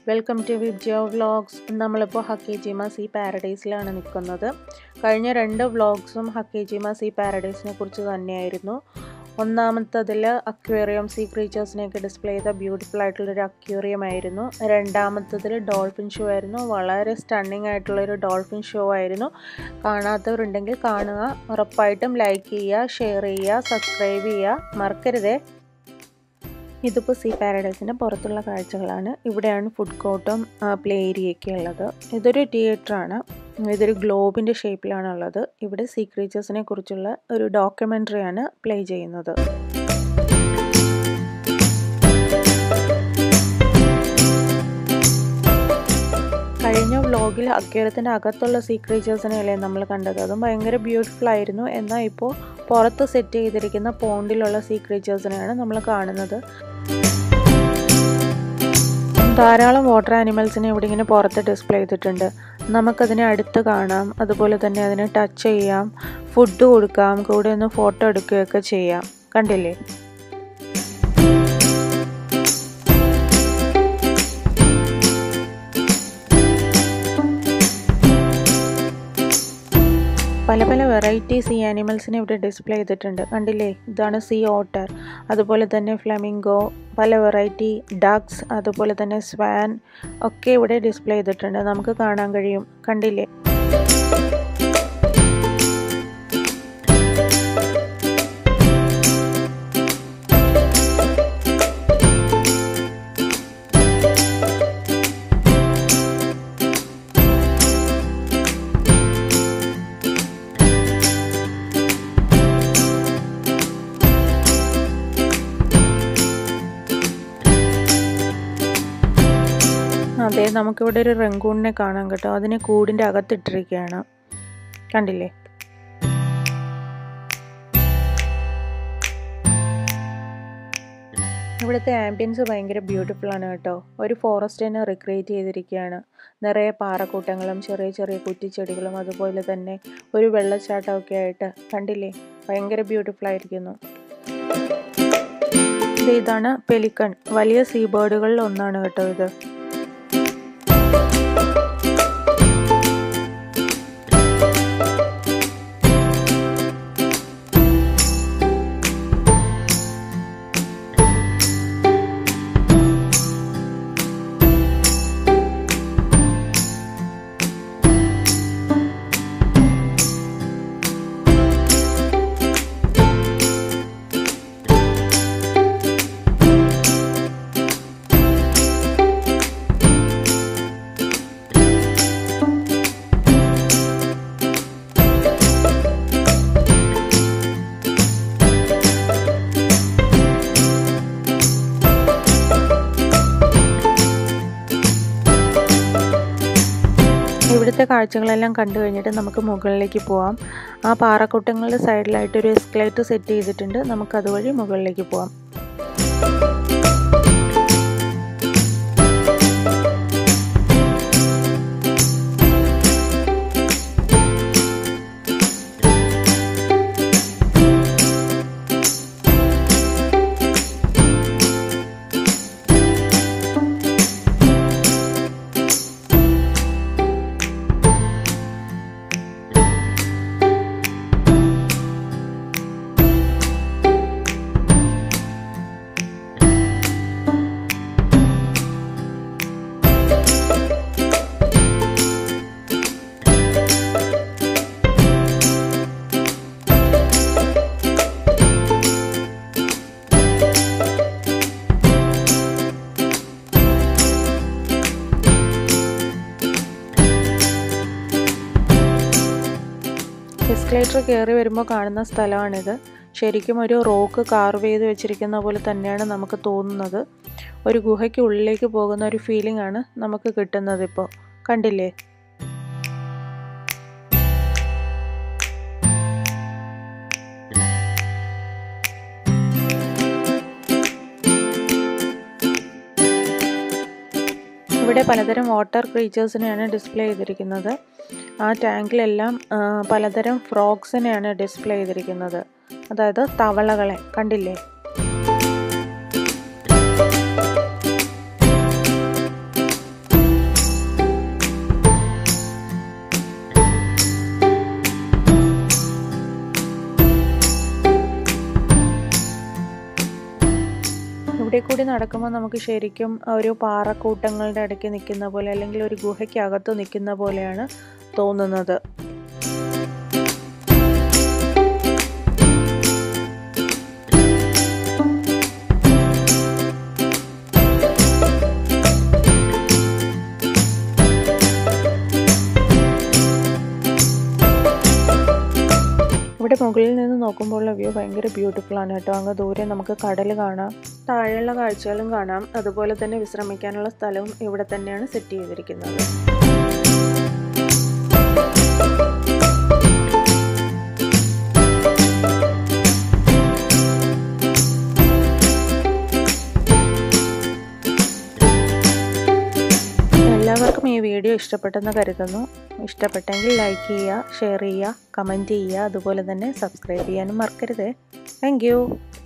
welcome to വിബ്ജിയോ vlogs നമ്മളിപ്പോൾ ഹക്കേജിമ see പാരഡൈസിലാണ് നിൽക്കുന്നത് കഴിഞ്ഞ രണ്ട് വ്ളോഗ്സും ഹക്കേജിമ സീ പാരഡൈസിനെ കുറിച്ച് തന്നെയായിരുന്നു ഒന്നാമത്തതിൽ അക്വേറിയം സീ ക്രീച്ചേഴ്സിനെയൊക്കെ ഡിസ്പ്ലേ ചെയ്ത ബ്യൂട്ടിഫുൾ ആയിട്ടുള്ളൊരു അക്വേറിയം ആയിരുന്നു രണ്ടാമത്തതിൽ ഡോൾഫിൻ ഷോ ആയിരുന്നു വളരെ സ്റ്റണ്ണിങ് ആയിട്ടുള്ളൊരു ഡോൾഫിൻ ഷോ ആയിരുന്നു കാണാത്തവരുണ്ടെങ്കിൽ കാണുക ഉറപ്പായിട്ടും ലൈക്ക് ചെയ്യുക ഷെയർ ചെയ്യുക സബ്സ്ക്രൈബ് ചെയ്യുക മറക്കരുതേ ഇതിപ്പോൾ സീ പാരഡൈസിൻ്റെ പുറത്തുള്ള കാഴ്ചകളാണ് ഇവിടെയാണ് ഫുഡ് കോർട്ടും പ്ലേ ഏരിയയൊക്കെ ഉള്ളത് ഇതൊരു തിയേറ്ററാണ് ഇതൊരു ഗ്ലോബിൻ്റെ ഷേപ്പിലാണ് ഉള്ളത് ഇവിടെ സീ ക്രീച്ചേഴ്സിനെ കുറിച്ചുള്ള ഒരു ഡോക്യുമെൻ്ററിയാണ് പ്ലേ ചെയ്യുന്നത് കഴിഞ്ഞ വ്ലോഗിൽ അക്വേരത്തിൻ്റെ അകത്തുള്ള സീ ക്രീച്ചേഴ്സിനെയല്ലേ നമ്മൾ കണ്ടത് അതും ഭയങ്കര ബ്യൂട്ടിഫുൾ ആയിരുന്നു എന്നാൽ ഇപ്പോൾ പുറത്ത് സെറ്റ് ചെയ്തിരിക്കുന്ന പോണ്ടിലുള്ള സീ ക്രീച്ചേഴ്സിനെയാണ് നമ്മൾ കാണുന്നത് ധാരാളം വാട്ടർ ആനിമൽസിനെ ഇവിടെ ഇങ്ങനെ പുറത്ത് ഡിസ്പ്ലേ ചെയ്തിട്ടുണ്ട് നമുക്കതിനെ അടുത്ത് കാണാം അതുപോലെ തന്നെ അതിനെ ടച്ച് ചെയ്യാം ഫുഡ് കൊടുക്കാം കൂടെ ഒന്ന് ഫോട്ടോ എടുക്കുകയൊക്കെ ചെയ്യാം കണ്ടില്ലേ പല പല വെറൈറ്റി സീ ആനിമൽസിനെ ഇവിടെ ഡിസ്പ്ലേ ചെയ്തിട്ടുണ്ട് കണ്ടില്ലേ ഇതാണ് സീ ഓട്ടർ അതുപോലെ തന്നെ ഫ്ലമിംഗോ പല വെറൈറ്റി ഡക്സ് അതുപോലെ തന്നെ സ്വാൻ ഒക്കെ ഇവിടെ ഡിസ്പ്ലേ ചെയ്തിട്ടുണ്ട് നമുക്ക് കാണാൻ കഴിയും കണ്ടില്ലേ അതെ നമുക്കിവിടെ ഒരു റംഗൂണിനെ കാണാം കേട്ടോ അതിനെ കൂടിൻ്റെ അകത്തിട്ടിരിക്കുകയാണ് കണ്ടില്ലേ ഇവിടുത്തെ ആംബിയൻസ് ഭയങ്കര ബ്യൂട്ടിഫുൾ ആണ് കേട്ടോ ഒരു ഫോറസ്റ്റിനെ റിക്രിയേറ്റ് ചെയ്തിരിക്കുകയാണ് നിറയെ പാറക്കൂട്ടങ്ങളും ചെറിയ ചെറിയ കുറ്റിച്ചെടികളും അതുപോലെ തന്നെ ഒരു വെള്ളച്ചാട്ടമൊക്കെ ആയിട്ട് കണ്ടില്ലേ ഭയങ്കര ബ്യൂട്ടിഫുൾ ആയിരിക്കുന്നു ഇതാണ് പെലിക്കൺ വലിയ സീ ബേർഡുകളിൽ ഒന്നാണ് കേട്ടോ ഇത് ഇവിടുത്തെ കാഴ്ചകളെല്ലാം കണ്ടു കഴിഞ്ഞിട്ട് നമുക്ക് മുകളിലേക്ക് പോവാം ആ പാറക്കൂട്ടങ്ങളുടെ സൈഡിലായിട്ട് ഒരു എസ്കലേറ്റർ സെറ്റ് ചെയ്തിട്ടുണ്ട് നമുക്ക് അതുവഴി മുകളിലേക്ക് പോവാം എസ്കലേറ്റർ കയറി വരുമ്പോൾ കാണുന്ന സ്ഥലമാണിത് ശരിക്കും ഒരു റോക്ക് കാർവ് ചെയ്ത് വെച്ചിരിക്കുന്ന പോലെ തന്നെയാണ് നമുക്ക് തോന്നുന്നത് ഒരു ഗുഹയ്ക്ക് ഉള്ളിലേക്ക് പോകുന്ന ഒരു ഫീലിംഗ് ആണ് നമുക്ക് കിട്ടുന്നത് ഇപ്പോൾ കണ്ടില്ലേ ഇവിടെ പലതരം വാട്ടർ ക്രീച്ചേഴ്സിനെയാണ് ഡിസ്പ്ലേ ചെയ്തിരിക്കുന്നത് ആ ടാങ്കിലെല്ലാം പലതരം ഫ്രോഗ്സിനെയാണ് ഡിസ്പ്ലേ ചെയ്തിരിക്കുന്നത് അതായത് തവളകളെ കണ്ടില്ലേ ഇവിടെ കൂടി നടക്കുമ്പോൾ നമുക്ക് ശരിക്കും ഒരു പാറക്കൂട്ടങ്ങളുടെ ഇടയ്ക്ക് നിൽക്കുന്ന പോലെ അല്ലെങ്കിൽ ഒരു ഗുഹയ്ക്കകത്ത് നിൽക്കുന്ന പോലെയാണ് തോന്നുന്നത് ഇവിടെ മുകളിൽ നിന്ന് നോക്കുമ്പോഴുള്ള വ്യൂ ഭയങ്കര ബ്യൂട്ടിഫുൾ ആണ് കേട്ടോ അങ്ങ് ദൂരെ നമുക്ക് കടൽ കാണാം താഴെയുള്ള കാഴ്ചകളും കാണാം അതുപോലെ തന്നെ വിശ്രമിക്കാനുള്ള സ്ഥലവും ഇവിടെ തന്നെയാണ് സെറ്റ് ചെയ്തിരിക്കുന്നത് എല്ലാവർക്കും ഈ വീഡിയോ ഇഷ്ടപ്പെട്ടെന്ന് കരുതുന്നു ഇഷ്ടപ്പെട്ടെങ്കിൽ ലൈക്ക് ചെയ്യുക ഷെയർ ചെയ്യുക കമൻറ്റ് ചെയ്യുക അതുപോലെ തന്നെ സബ്സ്ക്രൈബ് ചെയ്യാനും മറക്കരുത് താങ്ക്